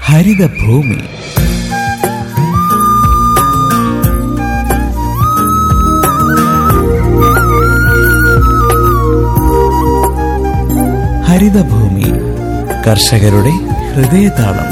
ഹരിതഭൂമി ഹരിതഭൂമി കർഷകരുടെ ഹൃദയതാളം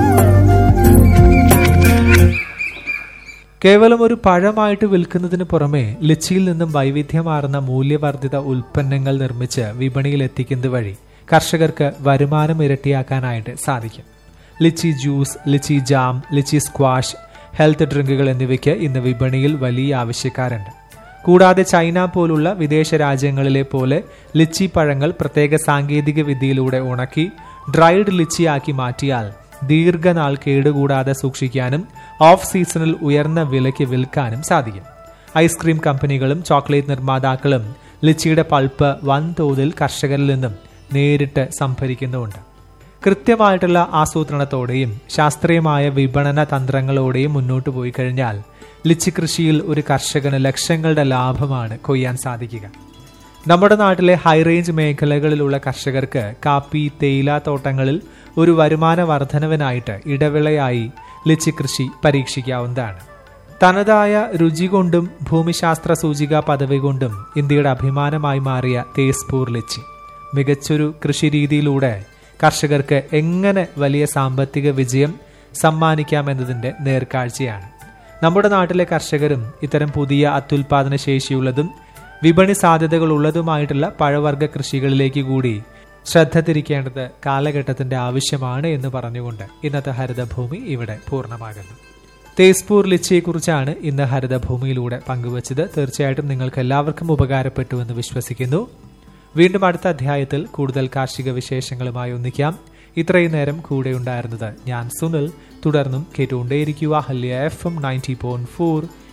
കേവലം ഒരു പഴമായിട്ട് വിൽക്കുന്നതിന് പുറമെ ലിച്ചിയിൽ നിന്നും വൈവിധ്യമാർന്ന മൂല്യവർദ്ധിത ഉൽപ്പന്നങ്ങൾ നിർമ്മിച്ച് വിപണിയിൽ എത്തിക്കുന്നത് വഴി കർഷകർക്ക് വരുമാനം ഇരട്ടിയാക്കാനായിട്ട് സാധിക്കും litchi juice litchi jam litchi squash health ഡ്രിങ്കുകൾ എന്നിവയ്ക്ക് ഇന്ന് വിപണിയിൽ വലിയ ആവശ്യക്കാരുണ്ട് കൂടാതെ ചൈന പോലുള്ള വിദേശ രാജ്യങ്ങളിലെ പോലെ ലിച്ചി പഴങ്ങൾ പ്രത്യേക സാങ്കേതിക വിദ്യയിലൂടെ ഉണക്കി ഡ്രൈഡ് ലിച്ചിയാക്കി മാറ്റിയാൽ ദീർഘനാൾ കേടുകൂടാതെ സൂക്ഷിക്കാനും ഓഫ് സീസണിൽ ഉയർന്ന വിലയ്ക്ക് വിൽക്കാനും സാധിക്കും ഐസ്ക്രീം കമ്പനികളും ചോക്ലേറ്റ് നിർമ്മാതാക്കളും ലിച്ചിയുടെ പൾപ്പ് വൻതോതിൽ കർഷകരിൽ നിന്നും നേരിട്ട് സംഭരിക്കുന്നുമുണ്ട് കൃത്യമായിട്ടുള്ള ആസൂത്രണത്തോടെയും ശാസ്ത്രീയമായ വിപണന തന്ത്രങ്ങളോടെയും മുന്നോട്ട് പോയി കഴിഞ്ഞാൽ ലിച്ചി കൃഷിയിൽ ഒരു കർഷകന് ലക്ഷങ്ങളുടെ ലാഭമാണ് കൊയ്യാൻ സാധിക്കുക നമ്മുടെ നാട്ടിലെ ഹൈറേഞ്ച് മേഖലകളിലുള്ള കർഷകർക്ക് കാപ്പി തേയില തോട്ടങ്ങളിൽ ഒരു വരുമാന വർധനവിനായിട്ട് ഇടവിളയായി ലിച്ചി കൃഷി പരീക്ഷിക്കാവുന്നതാണ് തനതായ രുചി കൊണ്ടും ഭൂമിശാസ്ത്ര സൂചിക പദവി കൊണ്ടും ഇന്ത്യയുടെ അഭിമാനമായി മാറിയ തേസ്പൂർ ലിച്ചി മികച്ചൊരു കൃഷി രീതിയിലൂടെ കർഷകർക്ക് എങ്ങനെ വലിയ സാമ്പത്തിക വിജയം സമ്മാനിക്കാമെന്നതിന്റെ നേർക്കാഴ്ചയാണ് നമ്മുടെ നാട്ടിലെ കർഷകരും ഇത്തരം പുതിയ അത്യുൽപാദന ശേഷിയുള്ളതും വിപണി സാധ്യതകൾ ഉള്ളതുമായിട്ടുള്ള പഴവർഗ്ഗ കൃഷികളിലേക്ക് കൂടി ശ്രദ്ധ തിരിക്കേണ്ടത് കാലഘട്ടത്തിന്റെ ആവശ്യമാണ് എന്ന് പറഞ്ഞുകൊണ്ട് ഇന്നത്തെ ഹരിതഭൂമി ഇവിടെ പൂർണ്ണമാകുന്നു തേസ്പൂർ ലിച്ചിയെക്കുറിച്ചാണ് ഇന്ന് ഹരിതഭൂമിയിലൂടെ പങ്കുവച്ചത് തീർച്ചയായിട്ടും നിങ്ങൾക്ക് എല്ലാവർക്കും ഉപകാരപ്പെട്ടു എന്ന് വിശ്വസിക്കുന്നു വീണ്ടും അടുത്ത അധ്യായത്തിൽ കൂടുതൽ കാർഷിക വിശേഷങ്ങളുമായി ഒന്നിക്കാം ഇത്രയും നേരം കൂടെ ഉണ്ടായിരുന്നത് ഞാൻ സുനിൽ തുടർന്നും കേട്ടുകൊണ്ടേയിരിക്കുക ഹല്യ F M ninety point four